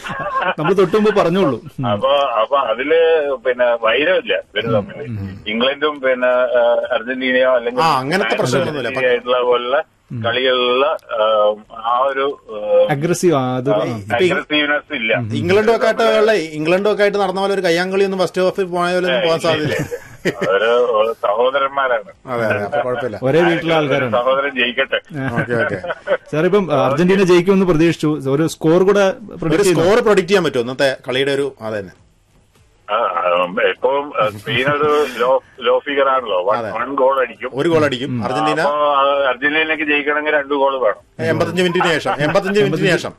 നമ്മൾ തൊട്ടുമുമ്പ് പറഞ്ഞോളൂ ഉം. അപ്പൊ അപ്പൊ അതില് പിന്നെ വൈരമില്ല ഇവര് തമ്മിൽ ഇംഗ്ലണ്ടും പിന്നെ ആ, അർജന്റീനയോ അല്ലെങ്കിൽ ആ, അങ്ങനത്തെ പ്രശ്നങ്ങളൊന്നുമില്ല. ഫ്രാൻസ് ആയിട്ടുള്ള പോലുള്ള കളികളിലുള്ള ആ, ആ ഒരു അഗ്രസീവ് ആ, അത് അഗ്രസീവ്നെസ് ഇല്ല ഇംഗ്ലണ്ടും ഒക്കെ ആയിട്ട് ഉള്ള ഇംഗ്ലണ്ടും ഒക്കെ ആയിട്ട് നടന്ന പോലെ ഒരു കയ്യാങ്കളി ഒന്നും ഫസ്റ്റ് ഹാഫിൽ പോയ പോലെ ഒന്നും പോകാൻ സാധ്യതയില്ല അവര് സഹോദരന്മാരാണ് അതെ അതെ അപ്പൊ കുഴപ്പമില്ല ഒരേ വീട്ടിലെ ആൾക്കാരാണ് സഹോദരൻ ജയിക്കട്ടെ ഓക്കെ ഓക്കെ സാർ ഇപ്പം അർജന്റീന ജയിക്കുമെന്ന് പ്രതീക്ഷിച്ചു ഒരു സ്കോർ കൂടെ ഒരു predict ചെയ്യുന്നു. സ്കോർ പ്രൊഡിക്ട് ചെയ്യാൻ പറ്റുമോ ഇന്നത്തെ കളിയുടെ ഒരു അത് തന്നെ ആ, ഉം, എപ്പോഴും സ്പെയിൻ ഒരു ലോ ലോ ഫിഗർ ആണല്ലോ അതെ. വൺ ഗോൾ അടിക്കും ഒരു ഗോൾ അടിക്കും അർജന്റീന അപ്പൊ ആ, അർജന്റീനയ്ക്ക് ജയിക്കണമെങ്കിൽ രണ്ട് ഗോൾ വേണം എൺപത്തഞ്ച് മിനിറ്റിന് ശേഷം എൺപത്തഞ്ച് മിനിറ്റിന് ശേഷം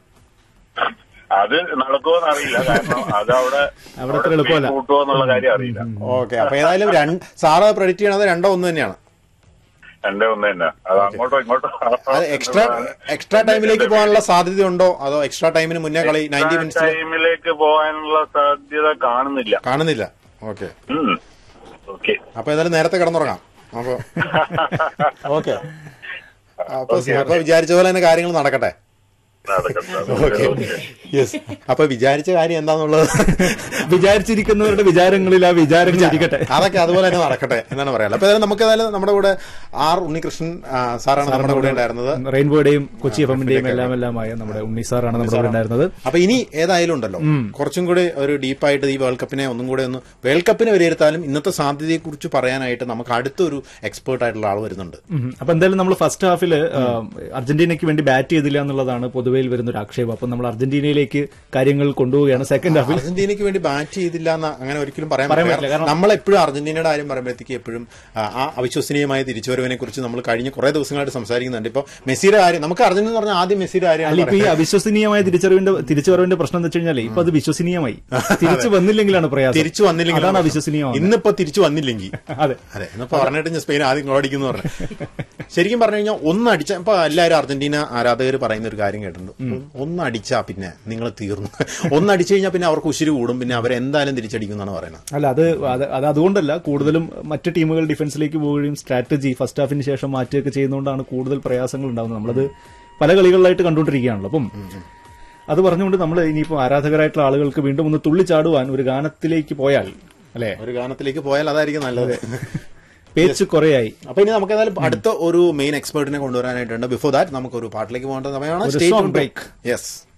അത് നടക്കുമോന്ന് അറിയില്ല കാരണം അത് അവിടെ അവിടെ അത്ര എളുപ്പമല്ല. കൂട്ടുമോ എന്നുള്ള കാര്യം അറിയില്ല ഓക്കെ അപ്പൊ ഏതായാലും രണ്ട് സാറ് പ്രൊഡിക്ട് ചെയ്യണത് രണ്ടോ ഒന്ന് തന്നെയാണ് എന്റെ ഒന്ന് തന്നെ അത് അങ്ങോട്ടോ ഇങ്ങോട്ടോ അത് എക്സ്ട്രാ എക്സ്ട്രാ ടൈമിലേക്ക് പോകാനുള്ള സാധ്യത ഉണ്ടോ അതോ എക്സ്ട്രാ ടൈമിന് മുന്നേ കളി നയൻറ്റി മിനിറ്റ്സ് ടൈമിലേക്ക് പോകാനുള്ള സാധ്യത കാണുന്നില്ല കാണുന്നില്ല ഓക്കെ ഓക്കെ അപ്പൊ ഏതായാലും നേരത്തെ കിടന്നുറങ്ങാം അപ്പൊ ഓക്കെ അപ്പൊ അപ്പൊ വിചാരിച്ച പോലെ തന്നെ കാര്യങ്ങൾ നടക്കട്ടെ ഓക്കെ യെസ് അപ്പൊ വിചാരിച്ച കാര്യം എന്താന്നുള്ളത് വിചാരിച്ചിരിക്കുന്നവരുടെ വിചാരങ്ങളിൽ ആ വിചാരങ്ങൾ ഇരിക്കട്ടെ അതൊക്കെ അതുപോലെ തന്നെ നടക്കട്ടെ എന്നാണ് പറയാനുള്ളത് അപ്പൊ ഏതായാലും നമുക്ക് ഏതായാലും നമ്മുടെ കൂടെ ആർ ഉണ്ണികൃഷ്ണൻ ആ, സാറാണ് നമ്മുടെ കൂടെ ഉണ്ടായിരുന്നത് റെയിൻബോയുടെയും കൊച്ചി എഫ് എമ്മിന്റെയും എല്ലാം എല്ലാമായ നമ്മുടെ ഉണ്ണി സാറാണ് നമ്മുടെ കൂടെ ഉണ്ടായിരുന്നത് അപ്പൊ ഇനി ഏതായാലും ഉണ്ടല്ലോ കുറച്ചും കൂടി ഒരു ഡീപ്പായിട്ട് ഈ വേൾഡ് കപ്പിനെ ഒന്നും കൂടെ ഒന്ന് വേൾഡ് കപ്പിനെ വിലയിരുത്താനും ഇന്നത്തെ സാധ്യതയെ കുറിച്ച് പറയാനായിട്ട് നമുക്ക് അടുത്തൊരു എക്സ്പേർട്ട് ആയിട്ടുള്ള ആൾ വരുന്നുണ്ട് ഉം. അപ്പൊ എന്തായാലും നമ്മൾ ഫസ്റ്റ് ഹാഫിൽ അർജന്റീനയ്ക്ക് വേണ്ടി ബാറ്റ് ചെയ്തില്ല എന്നുള്ളതാണ് പൊതുവയിൽ വരുന്ന ഒരു ആക്ഷേപം അപ്പൊ നമ്മൾ അർജന്റീനയിലേക്ക് കാര്യങ്ങൾ കൊണ്ടുപോവുകയാണ് സെക്കൻഡ് ഹാഫിൽ അർജന്റീനയ്ക്ക് വേണ്ടി ബാറ്റ് ചെയ്തില്ല എന്ന് അങ്ങനെ ഒരിക്കലും പറയാൻ പറയാൻ പറ്റില്ല പറ്റില്ല, കാരണം- നമ്മളെപ്പോഴും അർജന്റീനയുടെ കാര്യം പറയുമ്പോഴത്തേക്ക് എപ്പോഴും ആ, ആ അവിശ്വസനീയമായ തിരിച്ചുവരവിനെ കുറിച്ച് നമ്മൾ കഴിഞ്ഞ കുറെ ദിവസങ്ങളായിട്ട് സംസാരിക്കുന്നുണ്ട് ഇപ്പൊ മെസ്സിയുടെ കാര്യം നമുക്ക് അർജന്റീന എന്ന് പറഞ്ഞാൽ ആദ്യം മെസ്സിയുടെ അല്ല കാര്യമാണ് ഇപ്പൊ ഈ അവിശ്വസനീയമായ തിരിച്ചറിവിന്റെ തിരിച്ചുവരവിന്റെ പ്രശ്നം എന്ന് വെച്ച് കഴിഞ്ഞാൽ ഇപ്പൊ അത് വിശ്വസനീയമായി തിരിച്ചു വന്നില്ലെങ്കിലാണ് പ്രയാസം തിരിച്ചു വന്നില്ലെങ്കിൽ അതാണ് അവിശ്വസനീയമാണ് ഇന്നിപ്പോ തിരിച്ചു വന്നില്ലെങ്കിൽ അതെ അതെ എന്നിപ്പോ പറഞ്ഞിട്ട് ഞാൻ സ്പെയിൻ ആദ്യം ഗോളടിക്കുന്നു പറഞ്ഞു ശരിക്കും പറഞ്ഞു കഴിഞ്ഞാൽ ഒന്ന് അടിച്ച ഇപ്പൊ എല്ലാവരും അർജന്റീന ആരാധകർ പറയുന്ന ഒരു കാര്യം കേട്ടിട്ടുണ്ട് ഒന്ന് അടിച്ചാ പിന്നെ നിങ്ങൾ തീർന്നു ഒന്ന് അടിച്ചു കഴിഞ്ഞാൽ പിന്നെ അവർക്ക് ഉശിരി കൂടും പിന്നെ അവരെന്തായാലും തിരിച്ചടിക്കും എന്നാണ് പറയുന്നത് അല്ല അത് അത് അത് അതുകൊണ്ടല്ല കൂടുതലും മറ്റ് ടീമുകൾ ഡിഫൻസിലേക്ക് പോവുകയും സ്ട്രാറ്റജി ഫസ്റ്റ് ഹാഫിന് ശേഷം മാറ്റുകയൊക്കെ ചെയ്യുന്നതുകൊണ്ടാണ് കൂടുതൽ പ്രയാസങ്ങൾ ഉണ്ടാകുന്നത് നമ്മളത് പല കളികളിലായിട്ട് കണ്ടുകൊണ്ടിരിക്കുകയാണല്ലോ അപ്പം അത് പറഞ്ഞുകൊണ്ട് നമ്മൾ ഇനിയിപ്പോൾ ആരാധകരായിട്ടുള്ള ആളുകൾക്ക് വീണ്ടും ഒന്ന് തുള്ളിച്ചാടുവാൻ ഒരു ഗാനത്തിലേക്ക് പോയാൽ അല്ലെ ഒരു ഗാനത്തിലേക്ക് പോയാൽ അതായിരിക്കും നല്ലത് പേച്ച് കുറേയായി അപ്പൊ ഇനി നമുക്ക് ഏതായാലും അടുത്ത ഒരു മെയിൻ എക്സ്പേർട്ടിനെ കൊണ്ടുവരാനായിട്ടുണ്ട് ബിഫോർ ദാറ്റ് നമുക്ക് ഒരു പാട്ടിലേക്ക് പോകേണ്ട സമയമാണ് ഒരു Stay song tuned to- break. Yes